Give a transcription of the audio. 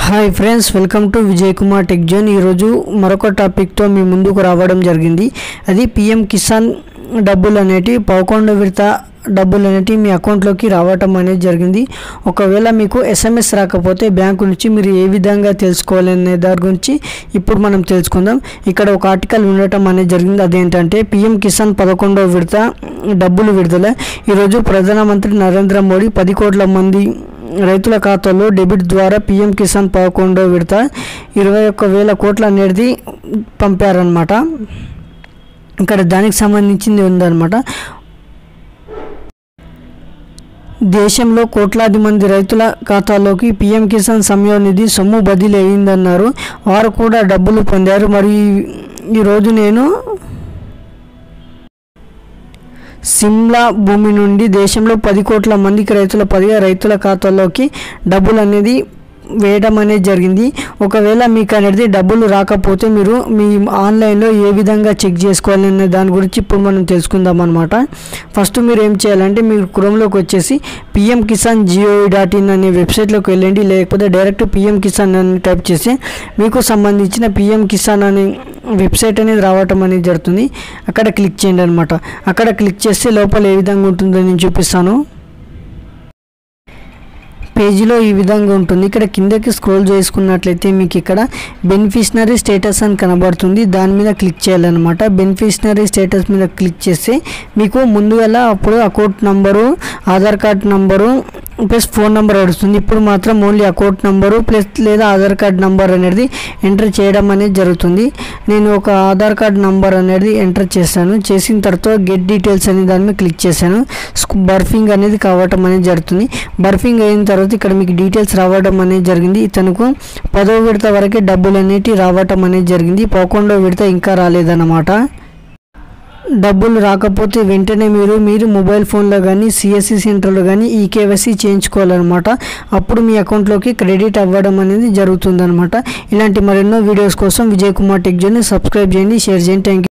hi friends welcome to Vijay Kumar tech zone ఈరోజు మరొక టాపిక్తో మీ ముందుకు రావడం జరిగింది అది పిఎం కిసాన్ డబ్బులు అనేటివి పదకొండు విడత డబ్బులు అనేటివి మీ అకౌంట్లోకి రావటం అనేది జరిగింది ఒకవేళ మీకు ఎస్ఎంఎస్ రాకపోతే బ్యాంకు నుంచి మీరు ఏ విధంగా తెలుసుకోవాలనే దాని గురించి ఇప్పుడు మనం తెలుసుకుందాం ఇక్కడ ఒక ఆర్టికల్ ఉండటం అనేది జరిగింది అదేంటంటే పిఎం కిసాన్ పదకొండవ విడత డబ్బులు విడుదల ఈరోజు ప్రధానమంత్రి నరేంద్ర మోడీ పది కోట్ల మంది రైతుల ఖాతాలో డెబిట్ ద్వారా పీఎం కిసాన్ పదకొండో విడత ఇరవై ఒక్క వేల కోట్ల అనేది పంపారనమాట ఇక్కడ దానికి సంబంధించింది ఉందన్నమాట దేశంలో కోట్లాది మంది రైతుల ఖాతాలోకి పీఎం కిసాన్ సమయం నిధి సొమ్ము బదిలీ అయిందన్నారు వారు కూడా డబ్బులు పొందారు మరియు ఈ- ఈరోజు నేను సిమ్లా భూమి నుండి దేశంలో పది కోట్ల మందికి రైతుల పదిగా రైతుల ఖాతాల్లోకి డబ్బులు అనేది వేయడం అనేది జరిగింది ఒకవేళ మీకు అనేది డబ్బులు రాకపోతే మీరు మీ ఆన్లైన్లో ఏ విధంగా చెక్ చేసుకోవాలనే దాని గురించి ఇప్పుడు మనం తెలుసుకుందాం అనమాట ఫస్ట్ మీరు ఏం చేయాలంటే మీరు క్రోమ్లోకి వచ్చేసి PM Kisan G O V dot in అనే వెబ్సైట్లోకి వెళ్ళండి లేకపోతే డైరెక్ట్ పిఎం కిసాన్ అని టైప్ చేసి మీకు సంబంధించిన పిఎం కిసాన్ అనే వెబ్సైట్ అనేది రావటం అనేది జరుగుతుంది అక్కడ క్లిక్ చేయండి అనమాట అక్కడ క్లిక్ చేస్తే లోపల ఏ విధంగా ఉంటుందో నేను చూపిస్తాను పేజీలో ఈ విధంగా ఉంటుంది ఇక్కడ కిందకి స్క్రోల్ చేసుకున్నట్లయితే మీకు ఇక్కడ బెనిఫిషనరీ స్టేటస్ అని కనబడుతుంది దాని మీద క్లిక్ చేయాలన్నమాట బెనిఫిషనరీ స్టేటస్ మీద క్లిక్ చేస్తే మీకు ముందుగా అప్పుడు account number Aadhaar card number plus phone number వస్తుంది ఇప్పుడు మాత్రం ఓన్లీ అకౌంట్ నంబరు ప్లస్ లేదా ఆధార్ కార్డ్ నంబర్ అనేది ఎంటర్ చేయడం అనేది జరుగుతుంది నేను ఒక ఆధార్ కార్డ్ నంబర్ అనేది ఎంటర్ చేశాను చేసిన తర్వాత గెట్ డీటెయిల్స్ అనే దాని మీద క్లిక్ చేశాను స్క్- బర్ఫింగ్ అనేది కావటం అనేది జరుగుతుంది బర్ఫింగ్ అయిన తర్వాత ఇక్కడ మీకు డీటెయిల్స్ రావడం అనేది జరిగింది ఇతనుకు పదో విడత వరకే డబ్బులు అనేవి రావటం అనేది జరిగింది పదకొండో విడత ఇంకా రాలేదన్నమాట డబ్బులు రాకపోతే వెంటనే మీరు మీరు మొబైల్ ఫోన్లో కానీ సిఎస్సి సెంటర్లో కానీ ఈ కేవైసీ చేయించుకోవాలన్నమాట అప్పుడు మీ అకౌంట్లోకి క్రెడిట్ అవ్వడం అనేది జరుగుతుందన్నమాట ఇలాంటి మరెన్నో వీడియోస్ కోసం విజయ్ కుమార్ టెక్ జోని సబ్స్క్రైబ్ చేయండి షేర్ చేయండి థ్యాంక్ యూ